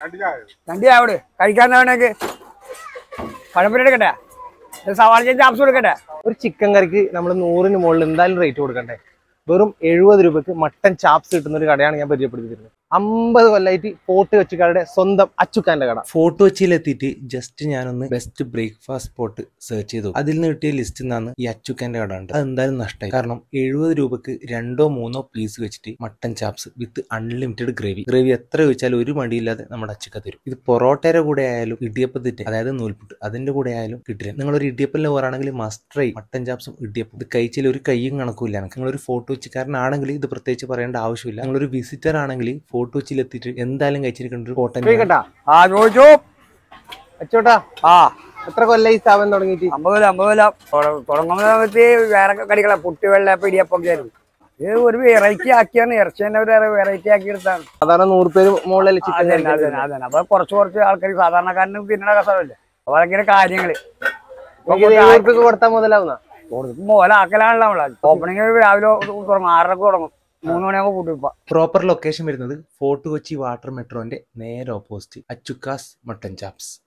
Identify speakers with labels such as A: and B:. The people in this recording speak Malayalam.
A: രണ്ട് ചാവട് കഴിക്കാൻ വേണമെങ്കിൽ പഴംപൊരി എടുക്കട്ടെ ഒരു സവാള ചേച്ചി ചാപ്സ് കൊടുക്കട്ടെ
B: ഒരു ചിക്കൻ കറിക്ക് നമ്മൾ നൂറിന് മുകളിൽ എന്തായാലും റേറ്റ് കൊടുക്കണ്ടേ വെറും എഴുപത് രൂപക്ക് മട്ടൻ ചാപ്സ് കിട്ടുന്ന ഒരു കടയാണ് ഞാൻ പരിചയപ്പെടുത്തി തരുന്നത് അമ്പത് കൊല്ലായിട്ട് ഫോർട്ട് കൊച്ചിക്കാരുടെ സ്വന്തം അച്ചുക്കാന്റെ കട
C: ഫോർട്ട് കൊച്ചിയിലെത്തിയിട്ട് ജസ്റ്റ് ഞാനൊന്ന് ബെസ്റ്റ് ബ്രേക്ക്ഫാസ്റ്റ് സ്പോട്ട് സെർച്ച് ചെയ്തു അതിൽ നിന്ന് കിട്ടിയ ലിസ്റ്റിൽ നിന്നാണ് ഈ അച്ചുക്കാന്റെ കട ഉണ്ട് അത് എന്തായാലും നഷ്ടമായി കാരണം എഴുപത് രൂപക്ക് രണ്ടോ മൂന്നോ പീസ് വെച്ചിട്ട് mutton chops with unlimited gravy gravy എത്ര ചോദിച്ചാലും ഒരു മടിയില്ലാതെ നമ്മുടെ അച്ചുക്ക തരും ഇത് പൊറോട്ടയുടെ കൂടെ ആയാലും ഇടിയപ്പത്തിട്ട് അതായത് നൂൽപുട്ട് അതിന്റെ കൂടെ ആയാലും കിട്ടില്ല നിങ്ങളൊരു ഇടിയപ്പലിന് പോറാണെങ്കിൽ മസ്റ്ററായി മട്ടൻ ചാപ്സും ഇടിയപ്പം ഇത് കഴിച്ചാൽ ഒരു കയ്യും കണക്കില്ല നിങ്ങളൊരു ഫോർട്ട് കൊച്ചിക്കാരനാണെങ്കിൽ ഇത് പ്രത്യേകിച്ച് പറയേണ്ട ആവശ്യമില്ല നിങ്ങളൊരു വിസിറ്റർ ആണെങ്കിൽ ഫോർട്ട് കൊച്ചിയിൽ എത്തിയിട്ട് എന്തായാലും കഴിച്ചിരിക്കേണ്ട ഒരു കോട്ടൻ
B: ചോദിക്കട്ടാ
A: ആ ചോദിച്ചു
B: അച്ചോട്ടാ
A: ആ
B: എത്ര കൊല്ലായി സ്ഥാപനം തുടങ്ങിയിട്ട്
A: അമ്പത് കൊല്ലം അമ്പത് കൊല്ലം തുട- തുടങ്ങുന്ന സമയത്ത് വേറെ കടികളെ പുട്ട് വെള്ള പിടിയപ്പൊക്കെ ആയിരുന്നു ഇത് ഒരു വെറൈറ്റി ആക്കിയാണ് ഇറച്ചി തന്നെ ഒരു വെറൈറ്റി ആക്കി എടുത്താണ്
B: സാധാരണ നൂറ് പേര് മുകളിൽ ചിക്കൻ
A: അതന്നെ അതന്നെ അതന്നെ അപ്പൊ കുറച്ച് കുറച്ച് ആൾക്കാർ സാധാരണക്കാരന് തിന്നണ കസമല്ലേ അപ്പൊ അതൊക്കെ കാര്യങ്ങള്
B: എഴുപത് രൂപ കൊടുത്താൽ മുതലാവുന്ന
A: മോലാക്കലാണല്ലോ നമ്മളെ ഓപ്പണിങ് രാവിലെ തുടങ്ങും ആറരക്ക് തുടങ്ങും മൂന്ന് മണിയാകുമ്പോൾ കൂട്ടിപ്പ
C: പ്രോപ്പർ ലൊക്കേഷൻ വരുന്നത് ഫോർട്ട് കൊച്ചി വാട്ടർ മെട്രോന്റെ നേരെ ഓപ്പോസിറ്റ് അച്ചുക്കാസ് മട്ടൻ ചാപ്സ്